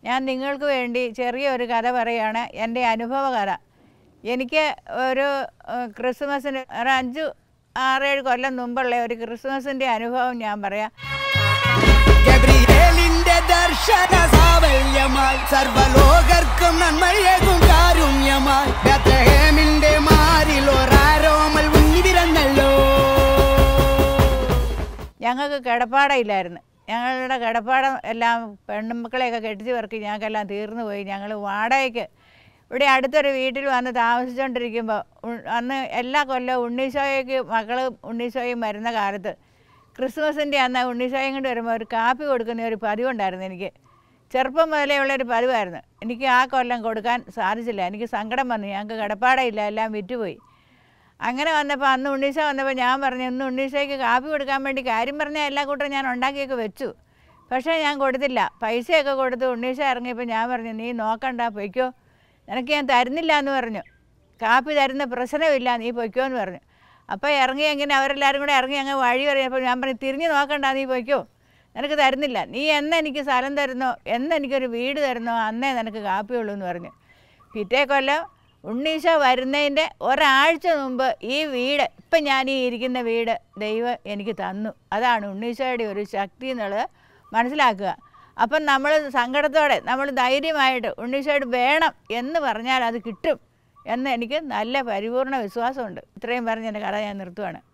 ഞാൻ നിങ്ങൾക്ക് വേണ്ടി ചെറിയൊരു കഥ പറയുകയാണ് എൻ്റെ അനുഭവ കഥ എനിക്ക് ഒരു ഏഹ്, ക്രിസ്മസിന് ഒരു അഞ്ച് ആറേഴ് കൊല്ലം മുമ്പുള്ള ഒരു ക്രിസ്മസിൻ്റെ അനുഭവം ഞാൻ പറയാം ഗബ്രിയേലിന്റെ ദർശന സാവല്യമായി സർവലോകർക്കും നന്മയേകും കാരുണ്യമായി ബത്ലഹേമിന്റെ മാറിൽ ഒരാരോമൽ ഉണ്ണി പിറന്നല്ലോ ഞങ്ങൾക്ക് കിടപ്പാടയില്ലായിരുന്നു ഞങ്ങളുടെ കിടപ്പാടം എല്ലാം പെണ്ണുമക്കളെയൊക്കെ കെട്ടിച്ച് പെറുക്കി ഞങ്ങൾക്കെല്ലാം തീർന്നു പോയി ഞങ്ങൾ വാടകയ്ക്ക് ഇവിടെ അടുത്തൊരു വീട്ടിൽ വന്ന് താമസിച്ചുകൊണ്ടിരിക്കുമ്പോൾ ഉ- അന്ന് എല്ലാ കൊല്ലവും ഉണ്ണീശോയ്ക്ക് മക്കൾ ഉണ്ണീശോയും വരുന്ന കാലത്ത് ക്രിസ്മസിൻ്റെ അന്ന് ഉണ്ണീശോയും കൊണ്ട് വരുമ്പോൾ ഒരു കാപ്പി കൊടുക്കുന്ന ഒരു പതിവുണ്ടായിരുന്നു എനിക്ക് ചെറുപ്പം മുതലേ ഉള്ളൊരു പതിവായിരുന്നു എനിക്ക് ആ കൊല്ലം കൊടുക്കാൻ സാധിച്ചില്ല എനിക്ക് സങ്കടം വന്നു ഞങ്ങൾക്ക് കിടപ്പാടയില്ല എല്ലാം വിറ്റുപോയി അങ്ങനെ വന്നപ്പോൾ അന്ന് ഉണ്ണീശ വന്നപ്പോൾ ഞാൻ പറഞ്ഞു ഇന്ന് ഉണ്ണീശയ്ക്ക് കാപ്പി കൊടുക്കാൻ വേണ്ടി കാര്യം പറഞ്ഞ എല്ലാ കൂട്ടരും ഞാൻ ഉണ്ടാക്കിയൊക്കെ വെച്ചു പക്ഷേ ഞാൻ കൊടുത്തില്ല പൈസയൊക്കെ കൊടുത്ത് ഉണ്ണീശ ഇറങ്ങിയപ്പോൾ ഞാൻ പറഞ്ഞു നീ നോക്കണ്ട പൊയ്ക്കോ നിനക്ക് ഞാൻ തരുന്നില്ല എന്ന് പറഞ്ഞു കാപ്പി തരുന്ന പ്രശ്നമില്ല നീ പൊയ്ക്കോ എന്ന് പറഞ്ഞു അപ്പോൾ ഇറങ്ങി എങ്ങനെ അവരെല്ലാവരും കൂടെ ഇറങ്ങി അങ്ങ് വഴി പറയുമ്പോൾ ഞാൻ പറഞ്ഞു തിരിഞ്ഞ് നോക്കണ്ട നീ പൊയ്ക്കോ നിനക്ക് തരുന്നില്ല നീ എന്ന് എനിക്ക് സ്ഥലം തരുന്നോ എന്ന് എനിക്കൊരു വീട് തരുന്നോ അന്നേ നിനക്ക് കാപ്പിയുള്ളൂ എന്ന് പറഞ്ഞു പിറ്റേ കൊല്ലം ഉണ്ണീശ വരുന്നതിൻ്റെ ഒരാഴ്ച മുമ്പ് ഈ വീട് ഇപ്പം ഞാൻ ഈ ഇരിക്കുന്ന വീട് ദൈവം എനിക്ക് തന്നു അതാണ് ഉണ്ണീശോയുടെ ഒരു ശക്തി എന്നുള്ളത് മനസ്സിലാക്കുക അപ്പം നമ്മൾ സങ്കടത്തോടെ നമ്മൾ ധൈര്യമായിട്ട് ഉണ്ണീശോയോട് വേണം എന്ന് പറഞ്ഞാൽ അത് കിട്ടും എന്ന് എനിക്ക് നല്ല പരിപൂർണ വിശ്വാസമുണ്ട് ഇത്രയും പറഞ്ഞ് എൻ്റെ കഥ ഞാൻ നിർത്തുവാണ്